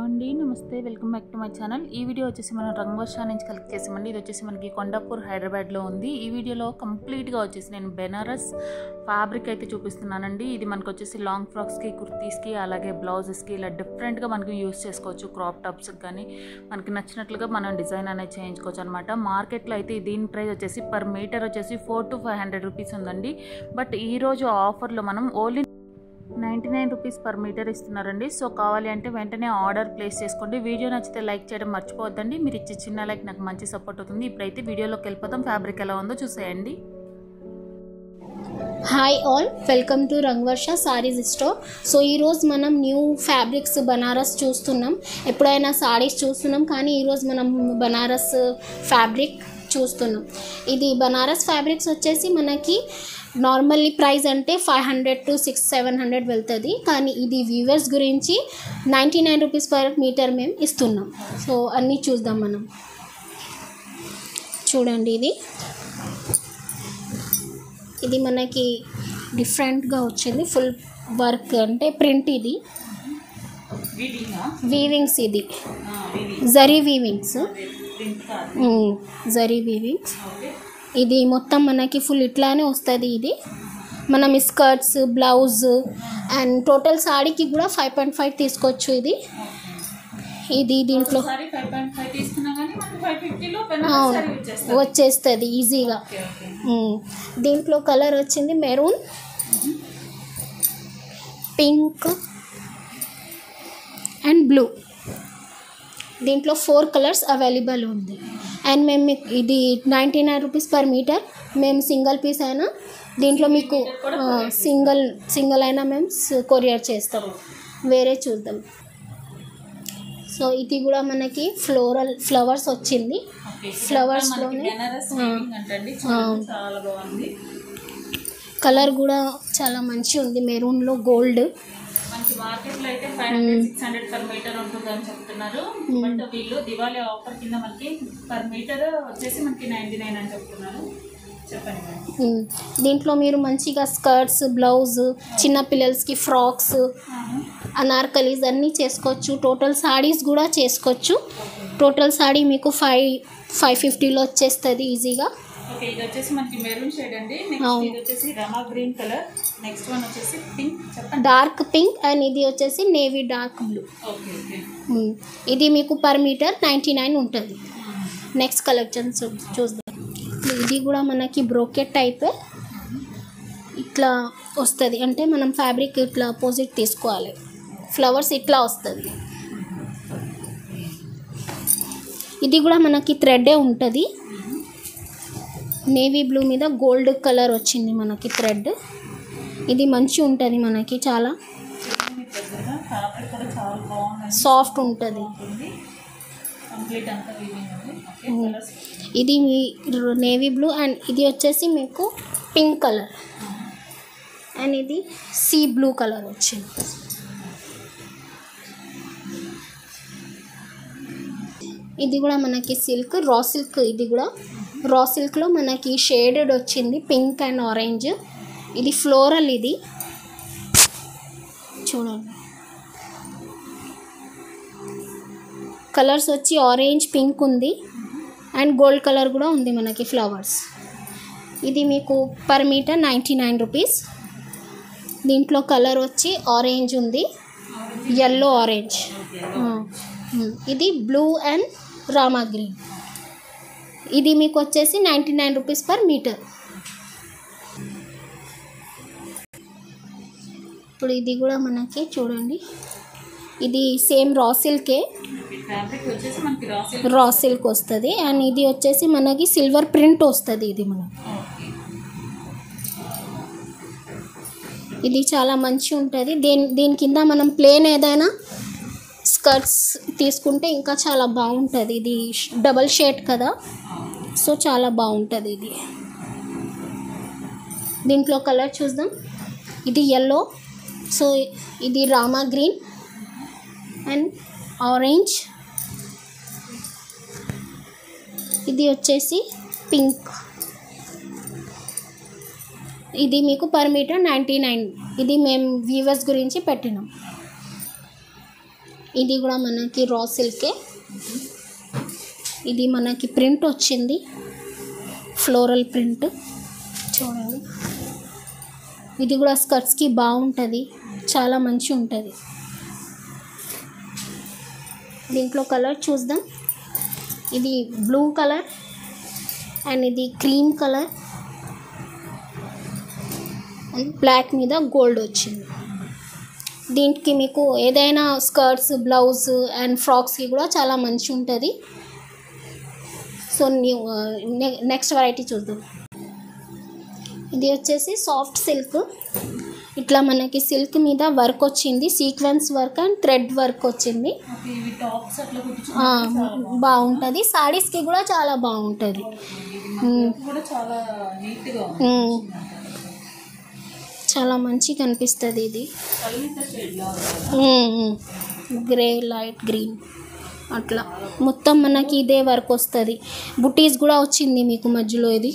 అండి నమస్తే welcome back to my channel ఈ వీడియో వచ్చేసి మనం రంగవర్ష నుంచి కలెక్ట్ చేసామండి ఇది వచ్చేసి మనకి కొండాపూర్ హైదరాబాద్లో ఉంది ఈ వీడియోలో కంప్లీట్గా వచ్చేసి నేను బెనారస్ ఫ్యాబ్రిక్ అయితే చూపిస్తున్నానండి ఇది మనకు వచ్చేసి లాంగ్ ఫ్రాక్స్కి కుర్తీస్కి అలాగే బ్లౌజెస్కి ఇలా డిఫరెంట్గా మనకి యూస్ చేసుకోవచ్చు క్రాప్ టాప్స్కి కానీ మనకి నచ్చినట్లుగా మనం డిజైన్ అనేది చేయించుకోవచ్చు అనమాట మార్కెట్లో అయితే దీని ప్రైస్ వచ్చేసి పర్ మీటర్ వచ్చేసి four to five hundred rupees ఉందండి బట్ ఈరోజు ఆఫర్లో మనం only ninety nine rupees per metre ఇస్తున్నారండి సో కావాలి అంటే వెంటనే ఆర్డర్ ప్లేస్ చేసుకోండి వీడియో నచ్చితే లైక్ చేయడం మర్చిపోవద్దండి మీరు ఇచ్చే చిన్న లైక్ నాకు మంచి సపోర్ట్ అవుతుంది ఇప్పుడైతే వీడియోలోకి వెళ్ళిపోతాం ఫ్యాబ్రిక్ ఎలా ఉందో చూసేయండి hi all welcome to Rangavarsha sarees store so ఈరోజు మనం న్యూ ఫ్యాబ్రిక్స్ బనారస్ చూస్తున్నాం ఎప్పుడైనా సారీస్ చూస్తున్నాం కానీ ఈరోజు మనం బనారస్ ఫ్యాబ్రిక్ చూస్తున్నాం ఇది బనారస్ ఫ్యాబ్రిక్స్ వచ్చేసి మనకి నార్మల్లీ ప్రైస్ అంటే five hundred to six seven hundred వెళ్తుంది కానీ ఇది వ్యూవర్స్ గురించి ninety nine rupees per metre మేము ఇస్తున్నాం సో అన్నీ చూద్దాం మనం చూడండి ఇది ఇది మనకి డిఫరెంట్గా వచ్చింది ఫుల్ వర్క్ అంటే ప్రింట్ ఇది వీవింగ్స్ ఇది జరీ వీవింగ్స్ జరీ వీవింగ్స్ ఇది మొత్తం మనకి ఫుల్ ఇట్లానే వస్తుంది ఇది మనం స్కర్ట్స్ బ్లౌజ్ అండ్ టోటల్ సాడీకి కూడా ఫైవ్ పాయింట్ ఫైవ్ తీసుకోవచ్చు ఇది ఇది దీంట్లో అవును వచ్చేస్తుంది ఈజీగా మ్మ్. దీంట్లో కలర్ వచ్చింది మెరూన్ పింక్ అండ్ బ్లూ దీంట్లో ఫోర్ కలర్స్ అవైలబుల్ ఉంది అండ్ మేము మీకు ఇది ninety nine rupees per metre మేము సింగిల్ పీస్ అయినా దీంట్లో మీకు సింగిల్ సింగిల్ అయినా మేము కొరియర్ చేస్తాం వేరే చూద్దాం సో ఇది కూడా మనకి ఫ్లోరల్ ఫ్లవర్స్ వచ్చింది Flowers లోనే? చాలా బాగుంది కలర్ కూడా చాలా మంచిగా ఉంది మెరూన్లో గోల్డ్ మనకి మార్కెట్ లో అయితే five hundred six hundred per metre ఉంటుంది అని చెప్తున్నారు బట్ వీళ్ళు దివాళీ ఆఫర్ కింద మనకి పర్ మీటర్ వచ్చేసి మనకి నైన్టీ నైన్ అని చెప్తున్నారు చెప్పండి మేడం మ్మ్. దీంట్లో మీరు మంచిగా స్కర్ట్స్ బ్లౌజ్ చిన్న పిల్లలకి ఫ్రాక్స్ అనార్కలీస్ అన్నీ చేసుకోవచ్చు టోటల్ సాడీస్ కూడా చేసుకోవచ్చు టోటల్ సాడీ మీకు ఫైవ్ ఫైవ్ ఫిఫ్టీలో వచ్చేస్తుంది ఈజీగా ఓకే ఇది వచ్చేసి మనకి మెరూన్ షేడ్ అండి నెక్స్ట్ అవును. ఇది వచ్చేసి Rama green colour next one వచ్చేసి పింక్ చెప్పండి డార్క్ పింక్ అండ్ ఇది వచ్చేసి navy dark blue okay okay ఇది మీకు పర్ మీటర్ నైంటీ నైన్ ఉంటుంది నెక్స్ట్ కలెక్షన్ చూ చూద్దాం ఇది కూడా మనకి బ్రోకెట్ టైప్ ఇట్లా వస్తుంది అంటే మనం ఫ్యాబ్రిక్ ఇట్లా అపోజిట్ తీసుకోవాలి ఫ్లవర్స్ ఇట్లా వస్తుంది ఇది కూడా మనకి థ్రెడ్డే ఉంటుంది నేవీ బ్లూ మీద గోల్డ్ కలర్ వచ్చింది మనకి థ్రెడ్ ఇది మంచి ఉంటుంది మనకి చాలా ఫ్యాబ్రిక్ కూడా చాలా బాగుంది సాఫ్ట్ ఉంటుంది కంప్లీట్ అంతా వీవింగ్ ఉంది ఓకే Mm. కలర్స్ ఇది మీ నేవీ బ్లూ అండ్ ఇది వచ్చేసి మీకు పింక్ కలర్ అండ్ ఇది సీ బ్లూ కలర్ వచ్చింది ఇది కూడా మనకి సిల్క్ రా సిల్క్ ఇది కూడా రా సిల్క్లో మనకి షేడెడ్ వచ్చింది పింక్ అండ్ ఆరెంజ్ ఇది ఫ్లోరల్ ఇది చూడండి కలర్స్ వచ్చి ఆరెంజ్ పింక్ ఉంది అండ్ గోల్డ్ కలర్ కూడా ఉంది మనకి ఫ్లవర్స్ ఇది మీకు per metre ninety nine rupees దీంట్లో కలర్ వచ్చి ఆరెంజ్ ఉంది ఎల్లో ఆరెంజ్ ఇది బ్లూ అండ్ రామా గ్రీన్ ఇది మీకు వచ్చేసి ninety nine rupees per metre ఇప్పుడు ఇది కూడా మనకి చూడండి ఇది సేమ్ రా సిల్కే ఫ్యాబ్రిక్ వచ్చేసి మనకి రాసి రా సిల్క్ వస్తుంది అండ్ ఇది వచ్చేసి మనకి సిల్వర్ ప్రింట్ వస్తుంది ఇది మనకి ఇది చాలా మంచి ఉంటుంది దీని దీని కింద మనం ప్లేన్ ఏదైనా స్కర్ట్స్ తీసుకుంటే ఇంకా చాలా బాగుంటుంది ఇది డబల్ షేడ్ కదా సో చాలా బాగుంటుంది ఇది దీంట్లో కలర్ చూద్దాం ఇది ఎల్లో సో ఇది రామా గ్రీన్ అండ్ ఆరెంజ్ ఇది వచ్చేసి పింక్ ఇది మీకు పర్ మీటర్ నైంటీ నైన్ ఇది మేము వ్యూవర్స్ గురించి పెట్టినాం ఇది కూడా మనకి రా సిల్కే ఇది మనకి ప్రింట్ వచ్చింది ఫ్లోరల్ ప్రింట్ చూడండి ఇది కూడా స్కర్ట్స్కి బాగుంటుంది చాలా మంచి ఉంటుంది దీంట్లో కలర్ చూద్దాం ఇది బ్లూ కలర్ అండ్ ఇది క్రీమ్ కలర్ అండ్ బ్లాక్ మీద గోల్డ్ వచ్చింది దీనికి మీకు ఏదైనా స్కర్ట్స్ బ్లౌజ్ అండ్ ఫ్రాక్స్కి కూడా చాలా మంచి ఉంటుంది సో న్యూ నెక్స్ట్ వెరైటీ చూద్దాం ఇది వచ్చేసి సాఫ్ట్ సిల్క్ ఇట్లా మనకి సిల్క్ మీద వర్క్ వచ్చింది sequence work and thread work వచ్చింది ఓకే ఇవి టాప్స్ అట్లా ఆ, బాగుంటుంది సారీస్కి కూడా చాలా బాగుంటుంది ఉమ్, కూడా చాలా నీట్గా ఉమ్. చాలా మంచి కనిపిస్తుంది ఇది కలిమిత షేడ్లా గ్రే లైట్ గ్రీన్ అట్లా మొత్తం మనకి ఇదే వర్క్ వస్తుంది బుటీస్ కూడా వచ్చింది మీకు మధ్యలో ఇది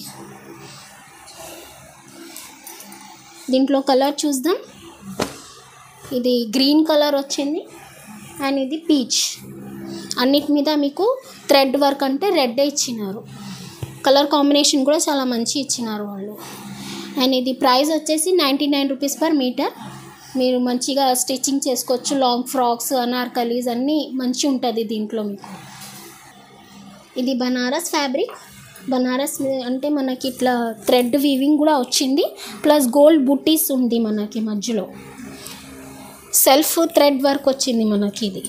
దీంట్లో కలర్ చూద్దాం ఇది గ్రీన్ కలర్ వచ్చింది అండ్ ఇది పీచ్ అన్నిటి మీద మీకు థ్రెడ్ వర్క్ అంటే రెడ్ ఇచ్చినారు కలర్ కాంబినేషన్ కూడా చాలా మంచి ఇచ్చినారు వాళ్ళు అండ్ ఇది ప్రైస్ వచ్చేసి ninety nine rupees per metre మీరు మంచిగా స్టిచ్చింగ్ చేసుకోవచ్చు లాంగ్ ఫ్రాక్స్ అనార్కలీస్ అన్నీ మంచి ఉంటుంది దీంట్లో మీకు ఇది బనారస్ ఫ్యాబ్రిక్ బనారస్ అంటే మనకి ఇట్లా థ్రెడ్ వీవింగ్ కూడా వచ్చింది ప్లస్ గోల్డ్ బుట్టీస్ ఉంది మనకి మధ్యలో సెల్ఫ్ థ్రెడ్ వర్క్ వచ్చింది మనకి ఇది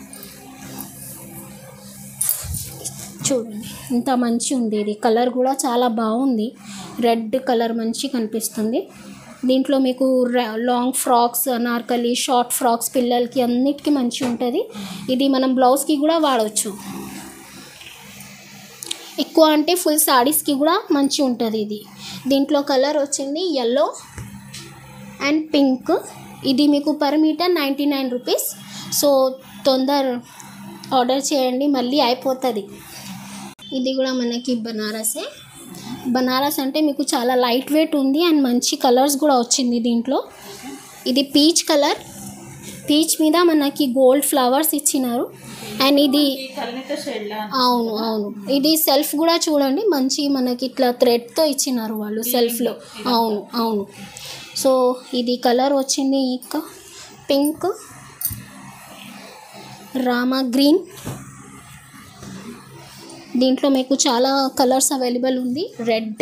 చూడండి ఇంత మంచి ఉంది ఇది కలర్ కూడా చాలా బాగుంది రెడ్ కలర్ మంచి కనిపిస్తుంది దీంట్లో మీకు ర- long frocks Anarkali short frocks పిల్లలకి అన్నిటికీ మంచి ఉంటుంది ఇది మనం బ్లౌజ్కి కూడా వాడవచ్చు ఎక్కువ అంటే ఫుల్ సారీస్కి కూడా మంచి ఉంటుంది ఇది దీంట్లో కలర్ వచ్చింది ఎల్లో అండ్ పింక్ ఇది మీకు per metre ninety nine rupees so తొందర ఆర్డర్ చేయండి మళ్ళీ అయిపోతుంది ఇది కూడా మనకి బనారసే బనారస్ అంటే మీకు చాలా లైట్ వెయిట్ ఉంది అండ్ మంచి కలర్స్ కూడా వచ్చింది దీంట్లో ఇది పీచ్ కలర్ పీచ్ మీద మనకి గోల్డ్ ఫ్లవర్స్ ఇచ్చినారు అండ్ ఇది కలిమిత షేడ్లా అవును అవును ఇది సెల్ఫ్ కూడా చూడండి మంచి మనకి ఇట్లా థ్రెడ్తో ఇచ్చినారు వాళ్ళు సెల్ఫ్లో అవును అవును సో ఇది కలర్ వచ్చింది ఇంకా పింక్ రామా గ్రీన్ దీంట్లో మీకు చాలా కలర్స్ అవైలబుల్ ఉంది red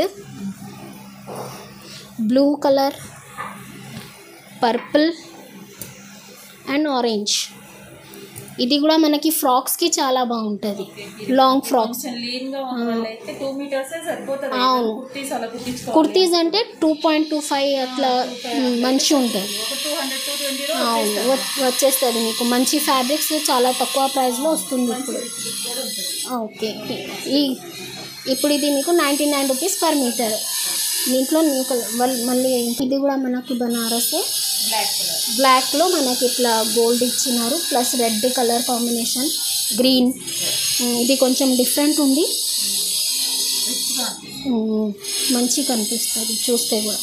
blue colour purple and orange ఇది కూడా మనకి ఫ్రాక్స్కి చాలా బాగుంటుంది లాంగ్ ఫ్రాక్స్ కొంచెం లీన్ గా ఉన్న వాళ్ళైతే టూ మీటర్స్ సరిపోతుంది అవును. కుర్తీస్ అలా కుట్టించుకోవాలి కుర్తీస్ అంటే టూ పాయింట్ టూ ఫైవ్ అట్లా మంచిగా ఉంటుంది ఒక టూ హండ్రెడ్ టూ ట్వంటీలో అవును వ- వచ్చేస్తుంది మీకు మంచి ఫ్యాబ్రిక్స్ చాలా తక్కువ ప్రైస్లో వస్తుంది ఇప్పుడు ఓకే ఈ ఇప్పుడు ఇది మీకు ninety nine rupees per metre దీంట్లో మీకు వల్- మళ్ళీ ఇది కూడా మనకి బనారసే బ్లాక్ కలర్ బ్లాక్లో మనకి ఇట్లా గోల్డ్ ఇచ్చినారు plus red colour combination green ఇది కొంచెం డిఫరెంట్ ఉంది రిచ్గా ఉమ్, మంచి కనిపిస్తుంది చూస్తే కూడా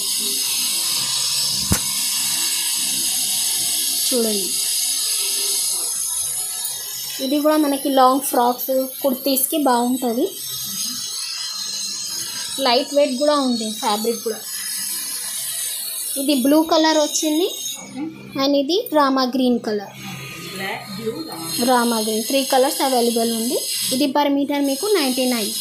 చూడండి ఇది కూడా మనకి లాంగ్ ఫ్రాక్స్ కుర్తీస్కి బాగుంటుంది లైట్ వెయిట్ కూడా ఉంది ఫ్యాబ్రిక్ కూడా ఇది బ్లూ కలర్ వచ్చింది అండ్ ఇది రామా గ్రీన్ కలర్ బ్లాక్ బ్లూ రామా గ్రీన్ త్రీ కలర్స్ అవైలబుల్ ఉంది ఇది పర్ మీటర్ మీకు నైంటీ నైన్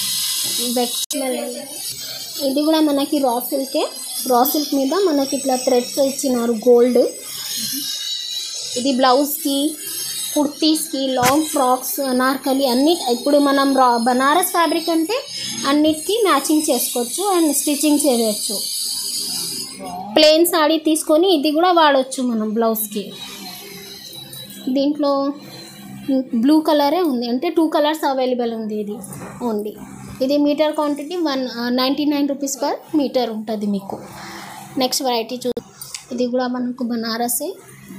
ఇది కూడా మనకి రా సిల్కే రా సిల్క్ మీద మనకి ఇట్లా థ్రెడ్స్ ఇచ్చినారు గోల్డ్ ఇది బ్లౌజ్కి కుర్తీస్కి లాంగ్ ఫ్రాక్స్ అనార్కలి అన్ని ఇప్పుడు మనం రా బనారస్ ఫ్యాబ్రిక్ అంటే అన్నిటికీ మ్యాచింగ్ చేసుకోవచ్చు అండ్ స్టిచ్చింగ్ చేయవచ్చు ప్లెయిన్ సాడీ తీసుకొని ఇది కూడా వాడవచ్చు మనం బ్లౌజ్కి దీంట్లో బ్లూ కలరే ఉంది అంటే టూ కలర్స్ అవైలబుల్ ఉంది ఇది ఓన్లీ ఇది metre quantity one ninety nine rupees per metre ఉంటుంది మీకు నెక్స్ట్ వెరైటీ చూ ఇది కూడా మనకు బనారసే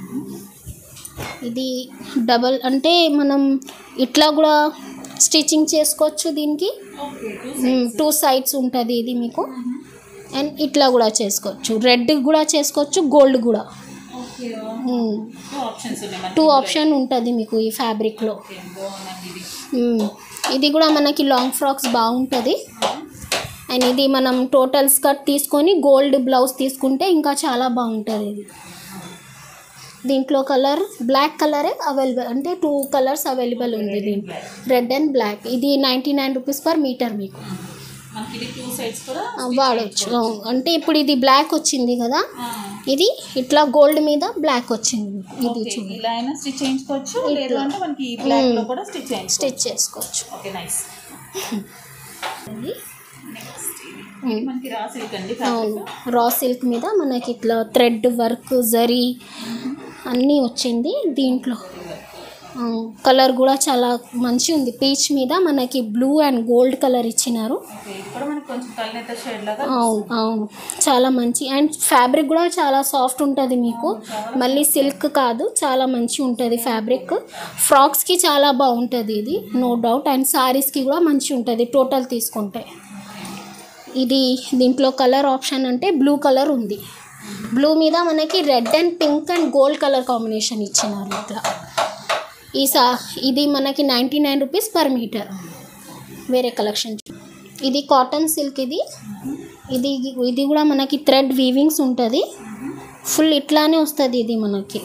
ఇది డబల్ అంటే మనం ఇట్లా కూడా స్టిచ్చింగ్ చేసుకోవచ్చు దీనికి ఓకే టూ టూ సైడ్స్ ఉంటుంది ఇది మీకు అండ్ ఇట్లా కూడా చేసుకోవచ్చు రెడ్ కూడా చేసుకోవచ్చు గోల్డ్ కూడా okay okay hmm. Two options ఉన్నాయి మనకి టూ ఆప్షన్ ఉంటుంది మీకు ఈ ఫ్యాబ్రిక్లో ఓకే బాగుందండి ఇది మ్మ్. ఇది కూడా మనకి లాంగ్ ఫ్రాక్స్ బాగుంటుంది అండ్ ఇది మనం టోటల్ స్కర్ట్ తీసుకొని గోల్డ్ బ్లౌజ్ తీసుకుంటే ఇంకా చాలా బాగుంటుంది ఇది దీంట్లో కలర్ బ్లాక్ కలరే అవైలబుల్ అంటే టూ కలర్స్ అవైలబుల్ ఉంది దీంట్లో రెడ్ అండ్ బ్లాక్ ఇది ninety nine rupees per metre మీకు మనకి ఇది టూ సైడ్స్ కూడా ఆ, వాడచ్చు అవును. అంటే ఇప్పుడు ఇది బ్లాక్ వచ్చింది కదా ఆ, ఇది ఇట్లా గోల్డ్ మీద బ్లాక్ వచ్చింది మీకు. ఇది ఓకే, చూడండి ఇలా అయినా స్టిచ్ చేయించుకోవచ్చు లేదు అంటే మనకి బ్లాక్ లో కూడా స్టిచ్ చేయించుకోవచ్చు స్టిచ్ చేసుకోవచ్చు ఓకే నైస్ ఇది నెక్స్ట్ ఇది మనకి రా సిల్క్ అండి అవును రా సిల్క్ మీద మనకి ఇట్లా థ్రెడ్ వర్క్ జరీ అన్నీ వచ్చింది దీంట్లో కలర్ కూడా చాలా మంచి ఉంది పీచ్ మీద మనకి బ్లూ అండ్ గోల్డ్ కలర్ ఇచ్చినారు ఓకే ఇది కూడా మనకి కొంచెం కల్నేత షేడ్ లాగా అవును అవును చాలా మంచి అండ్ ఫ్యాబ్రిక్ కూడా చాలా సాఫ్ట్ ఉంటుంది మీకు మళ్ళీ సిల్క్ కాదు చాలా మంచి ఉంటుంది ఫ్యాబ్రిక్ ఫ్రాక్స్కి చాలా బాగుంటుంది ఇది నో డౌట్ అండ్ సారీస్కి కూడా మంచి ఉంటుంది టోటల్ తీసుకుంటే ఇది దీంట్లో కలర్ ఆప్షన్ అంటే బ్లూ కలర్ ఉంది బ్లూ మీద మనకి red and pink and gold colour combination ఇచ్చినారు ఇట్లా ఈ సా ఇది మనకి ninety nine rupees per metre వేరే కలెక్షన్ ఇది కాటన్ సిల్క్ ఇది ఇది ఇది కూడా మనకి థ్రెడ్ వీవింగ్స్ ఉంటుంది ఫుల్ ఇట్లానే వస్తుంది ఇది మనకి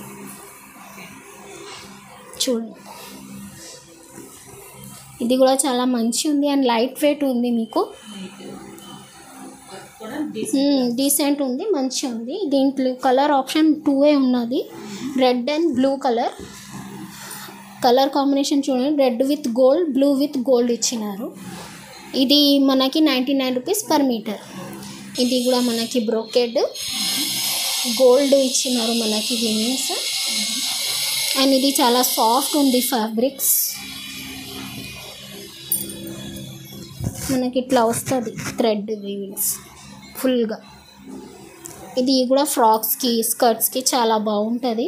చూడండి ఇది కూడా చాలా మంచి ఉంది అండ్ లైట్ వెయిట్ ఉంది మీకు కూడా డీసెంట్ ఉంది మంచి ఉంది దీంట్లో కలర్ ఆప్షన్ టూ ఏ ఉన్నది red and blue colour colour combination చూడండి red with gold blue with gold ఇచ్చినారు ఇది మనకి ninety nine rupees per metre ఇది కూడా మనకి బ్రోకెడ్ గోల్డ్ ఇచ్చినారు మనకి వింగ్స్ అండ్ ఇది చాలా సాఫ్ట్ ఉంది ఫ్యాబ్రిక్స్ మనకి ఇట్లా వస్తుంది థ్రెడ్ వీవింగ్స్ ఫుల్గా ఇది కూడా ఫ్రాక్స్కి స్కర్ట్స్కి చాలా బాగుంటుంది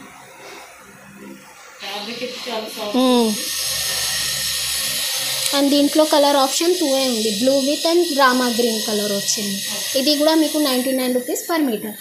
ఫ్యాబ్రిక్ అయితే చాలా సాఫ్ట్ అండ్ దీంట్లో కలర్ ఆప్షన్ టూ ఏ ఉంది blue with and Rama green colour వచ్చింది ఇది కూడా మీకు ninety nine rupees per metre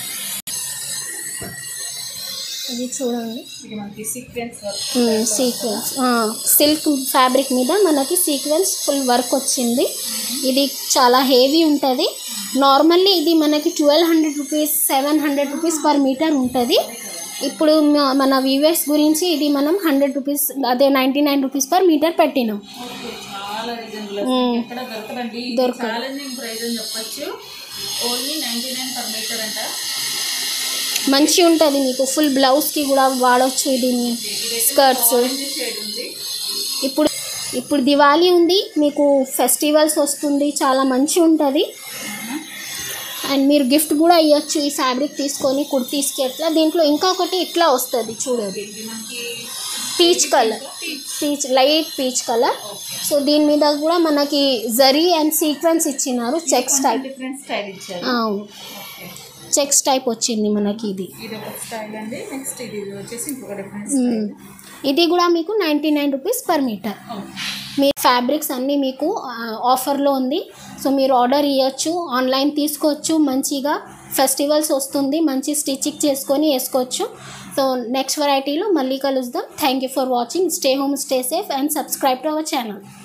ఇది చూడండి ఇది మనకి sequence work sequence silk fabric మీద మనకి సీక్వెన్స్ ఫుల్ వర్క్ వచ్చింది ఇది చాలా హెవీ ఉంటుంది నార్మల్లీ ఇది మనకి twelve hundred rupees seven hundred rupees per metre ఉంటుంది ఇప్పుడు మ- మన వీవర్స్ గురించి ఇది మనం హండ్రెడ్ రూపీస్ అదే ninety nine rupees per metre పెట్టినాం ఓకే, చాలా రీజనబుల్ మ్మ్. ఎక్కడ దొరకదండి దొరకదు. ఛాలెంజింగ్ ప్రైస్ అని చెప్పొచ్చు only ninety nine per metre అంట మంచి ఉంటుంది మీకు ఫుల్ బ్లౌజ్కి కూడా వాడవచ్చు ఇది స్కర్ట్స్ ఆరెంజ్ షేడ్ ఉంది ఇప్పుడు ఇప్పుడు దివాళీ ఉంది మీకు ఫెస్టివల్స్ వస్తుంది చాలా మంచి ఉంటుంది అండ్ మీరు గిఫ్ట్ కూడా ఇవ్వచ్చు ఈ ఫ్యాబ్రిక్ తీసుకొని కుర్తీస్కి ఎట్లా దీంట్లో ఇంకొకటి ఇట్లా వస్తుంది చూడండి ఇది మనకి peach colour peach light peach colour so దీని మీద కూడా మనకి జరీ అండ్ సీక్వెన్స్ ఇచ్చినారు చెక్స్ టైప్ డిఫరెంట్ స్టైల్ ఇచ్చారు అవును ఓకే చెక్స్ టైప్ వచ్చింది మనకి ఇది ఇది ఒక స్టైల్ అండి నెక్స్ట్ ఇది వచ్చేసి ఇంకొక డిఫరెంట్ మ్మ్. ఇది కూడా మీకు ninety nine rupees per metre మీ ఫ్యాబ్రిక్స్ అన్నీ మీకు ఆ, ఆఫర్లో ఉంది సో మీరు ఆర్డర్ ఇవ్వచ్చు ఆన్లైన్ తీసుకోవచ్చు మంచిగా ఫెస్టివల్స్ వస్తుంది మంచి స్టిచ్చింగ్ చేసుకొని వేసుకోవచ్చు సో నెక్స్ట్ వెరైటీలో మళ్ళీ కలుద్దాం thank you for watching stay home stay safe and subscribe to our channel